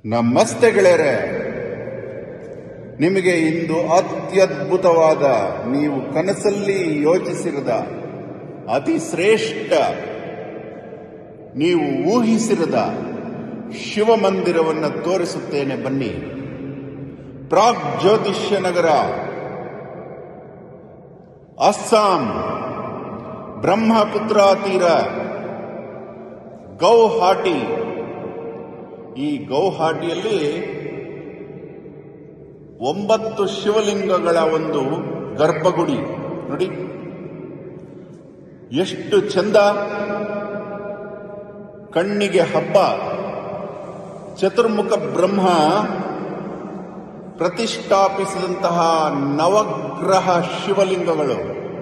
ನಮಸ್ತೆ ಗೆಳೆಯರೆ ನಿಮಗೆ ಇಂದು ಅತ್ಯದ್ಭುತವಾದ ನೀವು ಕನಸಲ್ಲಿ ಯೋಚಿಸಿರದ ಅತಿ ಶ್ರೇಷ್ಠ ನೀವು ಊಹಿಸಿರದ ಶಿವ ಮಂದಿರವನ್ನು ತೋರಿಸುತ್ತೇನೆ ಬನ್ನಿ ಪ್ರಾಗ್ ಜ್ಯೋತಿಷ್ಯ ನಗರ ಅಸ್ಸಾಂ ಬ್ರಹ್ಮಪುತ್ರ ತೀರ ಗೌಹಾಟಿ ಈ ಗೌಹಾಟಿಯಲ್ಲಿ ಒಂಬತ್ತು ಶಿವಲಿಂಗಗಳ ಒಂದು ಗರ್ಭಗುಡಿ ನೋಡಿ ಎಷ್ಟು ಚಂದ ಕಣ್ಣಿಗೆ ಹಬ್ಬ ಚತುರ್ಮುಖ ಬ್ರಹ್ಮ ಪ್ರತಿಷ್ಠಾಪಿಸಿದಂತಹ ನವಗ್ರಹ ಶಿವಲಿಂಗಗಳು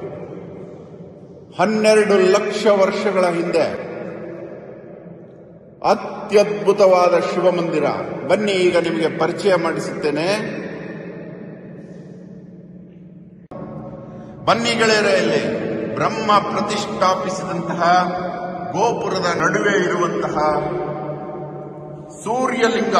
ಹನ್ನೆರಡು ಲಕ್ಷ ವರ್ಷಗಳ ಹಿಂದೆ ಅತ್ಯದ್ಭುತವಾದ ಶಿವ ಮಂದಿರ ಬನ್ನಿ ಈಗ ನಿಮಗೆ ಪರಿಚಯ ಮಾಡಿಸುತ್ತೇನೆ ಬನ್ನಿ ಗೆಳೆಯರಲ್ಲಿ ಬ್ರಹ್ಮ ಪ್ರತಿಷ್ಠಾಪಿಸಿದಂತಹ ಗೋಪುರದ ನಡುವೆ ಇರುವಂತಹ ಸೂರ್ಯಲಿಂಗ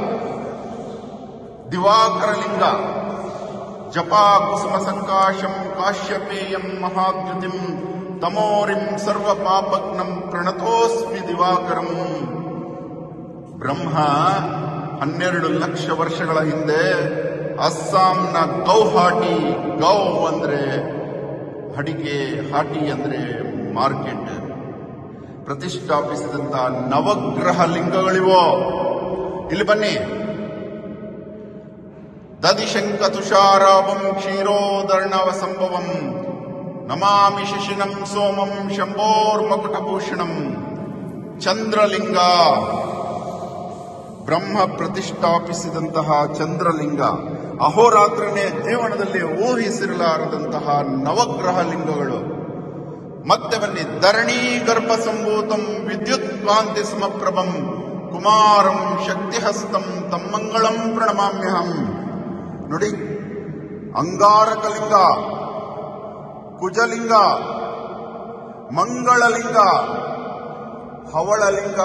ದಿವಾಕರಲಿಂಗ ಜಪಾ ಕುಸುಮ ಸಂಕಾಶಂ ಕಾಶ್ಯಪೇಯಂ ಮಹಾದ್ಯುತಿಂ ತಮೋರಿಂ ಸರ್ವ ಪಾಪಗ್ನಂ ಪ್ರಣತೋಸ್ಮಿ ದಿವಾಕರಂ ಬ್ರಹ್ಮ ಹನ್ನೆರಡು ಲಕ್ಷ ವರ್ಷಗಳ ಹಿಂದೆ ಅಸ್ಸಾಂನ ಗೌಹಾಟಿ ಗೌ ಅಂದ್ರೆ ಅಡಿಕೆ ಹಾಟಿ ಅಂದ್ರೆ ಮಾರ್ಕೆಟ್ ಪ್ರತಿಷ್ಠಾಪಿಸಿದಂತಹ ನವಗ್ರಹ ಲಿಂಗಗಳಿವೋ ಇಲ್ಲಿ ಬನ್ನಿ ದದಿಶಂಕ ತುಷಾರಾವಂ ಕ್ಷೀರೋದರ್ಣವ ಸಂಭವಂ ನಮಾಮಿ ಶಿಶಿನಂ ಸೋಮಂ ಶಂಭೋರ್ಮಕುಟಭೂಷಣಂ ಚಂದ್ರಲಿಂಗ ಬ್ರಹ್ಮ ಪ್ರತಿಷ್ಠಾಪಿಸಿದಂತಹ ಚಂದ್ರಲಿಂಗ ಅಹೋರಾತ್ರನೇ ಜೀವನದಲ್ಲಿ ಊಹಿಸಿರಲಾರದಂತಹ ನವಗ್ರಹ ಲಿಂಗಗಳು ಮತ್ತೆ ಬನ್ನಿ ಧರಣಿ ಗರ್ಭ ಸಂಭೂತಂ ವಿದ್ಯುತ್ ಕಾಂತಿ ಸಮಪ್ರಭಂ ಕುಮಾರಂ ಶಕ್ತಿಹಸ್ತಂ ತಮ್ಮಂಗಳಂ ಪ್ರಣಮಾಮ್ಯಹಂ ನೋಡಿ ಅಂಗಾರಕಲಿಂಗ ಕುಜಲಿಂಗ ಮಂಗಳಲಿಂಗ ಹವಳಲಿಂಗ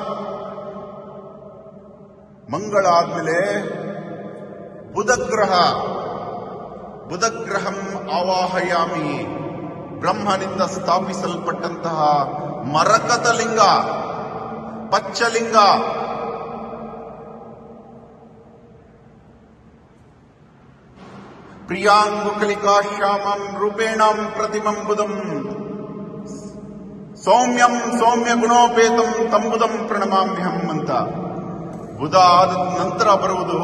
ಮಂಗಳ ಆದ್ಮೇಲೆ ಬುಧಗ್ರಹ ಬುಧಗ್ರಹಂ ಆವಾಹಯಾಮಿ ಬ್ರಹ್ಮನಿಂದ ಸ್ಥಾಪಿಸಲ್ಪಟ್ಟಂತಹ ಮರಕತ ಲಿಂಗ ಪಚ್ಚಲಿಂಗ ಪ್ರಿಯಾಂಗುಕಲಿಕಾ ಶ್ಯಾಮಂ ರೂಪೇಣಂ ಪ್ರತಿಮಂ ಬುಧಂ ಸೌಮ್ಯಂ ಸೌಮ್ಯ ಗುಣೋಪೇತಂ ತಂಬುದಂ ಪ್ರಣಮಾಮ್ಯಹಂ ಅಂತ ಬುಧ ಆದ ನಂತರ ಬರುವುದು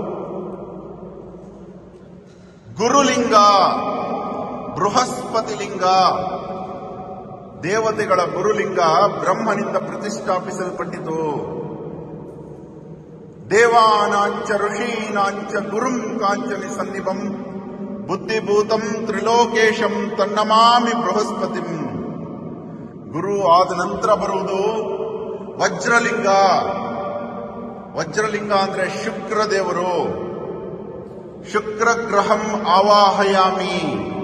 ಗುರುಲಿಂಗ ಬೃಹಸ್ಪತಿ ಲಿಂಗ ದೇವತೆಗಳ ಗುರುಲಿಂಗ ಬ್ರಹ್ಮನಿಂದ ಪ್ರತಿಷ್ಠಾಪಿಸಲ್ಪಟ್ಟಿತು ದೇವಾನಾಂಚ ಋಷೀನಾಂಚ ಗುರುಂ ಕಾಂಚನಿ ಸನ್ನಿಭಂ ಬುದ್ಧಿಭೂತಂ ತ್ರಿಲೋಕೇಶಂ ತನ್ನಮಾಮಿ ಬೃಹಸ್ಪತಿಂ ಗುರು ಆದ ನಂತರ ಬರುವುದು ವಜ್ರಲಿಂಗ ವಜ್ರಲಿಂಗ ಅಂದ್ರೆ ಶುಕ್ರ ದೇವರು ಶುಕ್ರ ಗ್ರಹಂ ಆವಾಹಯಾಮಿ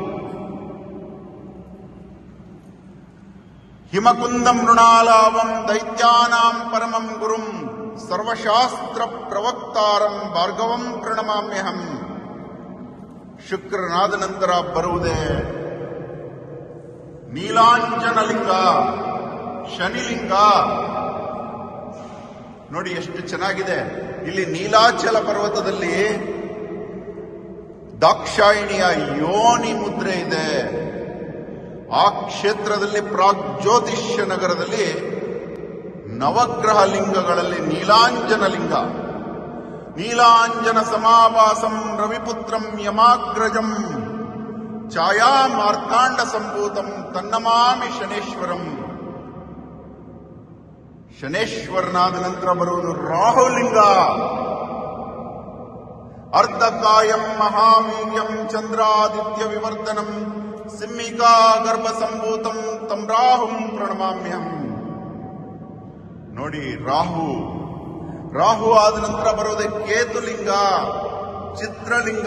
ಹಿಮಕುಂದಂ ಮೃಣಾಲಾವಂ ದೈತ್ಯಾನಾಂ ಪರಮಂ ಗುರುಂ ಸರ್ವಶಾಸ್ತ್ರ ಪ್ರವಕ್ತಾರಂ ಭಾರ್ಗವಂ ಪ್ರಣಮಾಮ್ಯಹಂ ಶುಕ್ರನಾದ ನಂತರ ಬರುವುದೇ ನೀಲಾಂಜನಲಿಂಗ ಶನಿಲಿಂಗ ನೋಡಿ ಎಷ್ಟು ಚೆನ್ನಾಗಿದೆ ಇಲ್ಲಿ ನೀಲಾಚಲ ಪರ್ವತದಲ್ಲಿ ದಾಕ್ಷಾಯಿಣಿಯ ಯೋನಿ ಮುದ್ರೆ ಇದೆ ಆ ಕ್ಷೇತ್ರದಲ್ಲಿ ಪ್ರಾಗ್ ಜ್ಯೋತಿಷ್ಯ ನಗರದಲ್ಲಿ ನವಗ್ರಹ ಲಿಂಗಗಳಲ್ಲಿ ನೀಲಾಂಜನ ಲಿಂಗ ನೀಲಾಂಜನ ಸಮಾಭಾಸಂ ರವಿಪುತ್ರಂ ಯಮಾಗ್ರಜಂ ಛಾಯಾ ಮಾರ್ತಾಂಡ ಸಂಭೂತಂ ತನ್ನಮಾಮಿ ಶನೇಶ್ವರಂ ಶನೇಶ್ವರನಾದ ನಂತರ ಬರುವುದು ರಾಹುಲಿಂಗ ಅರ್ಧಕಾಯಂ ಮಹಾವೀರ್ಯಂ ಚಂದ್ರಾದಿತ್ಯ ವಿವರ್ಧನಂ ಸಿಮ್ಮಿಕಾ ಗರ್ಭ ಸಂಭೂತಂ ತಂ ರಾಹುಂ ಪ್ರಣಮಾಮ್ಯಹಂ ನೋಡಿ ರಾಹು ರಾಹು ಆದ ನಂತರ ಬರೋದೇ ಕೇತುಲಿಂಗ ಚಿತ್ರಲಿಂಗ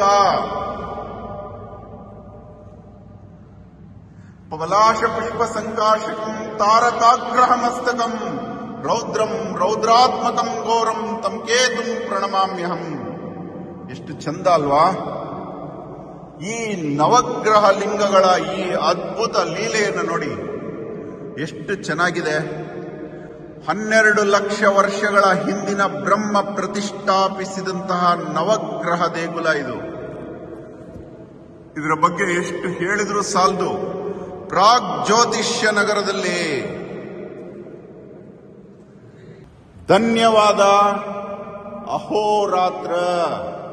ಪಲಾಶ ಪುಷ್ಪ ಸಂಕಾಶಕಂ ತಾರಕಾಗ್ರಹ ಮಸ್ತಕಂ ರೌದ್ರಂ ರೌದ್ರಾತ್ಮಕಂ ಘೋರಂ ತಂ ಕೇತುಂ ಪ್ರಣಮಾಮ್ಯಹಂ ಎಷ್ಟು ಚಂದ ಅಲ್ವಾ ಈ ನವಗ್ರಹ ಲಿಂಗಗಳ ಈ ಅದ್ಭುತ ಲೀಲೆಯನ್ನು ನೋಡಿ ಎಷ್ಟು ಚೆನ್ನಾಗಿದೆ ಹನ್ನೆರಡು ಲಕ್ಷ ವರ್ಷಗಳ ಹಿಂದಿನ ಬ್ರಹ್ಮ ಪ್ರತಿಷ್ಠಾಪಿಸಿದಂತಹ ನವಗ್ರಹ ದೇಗುಲ ಇದು ಇದರ ಬಗ್ಗೆ ಎಷ್ಟು ಹೇಳಿದ್ರು ಸಾಲದು ಪ್ರಾಗ್ ಜ್ಯೋತಿಷ್ಯ ನಗರದಲ್ಲಿ ಧನ್ಯವಾದ ಅಹೋರಾತ್ರ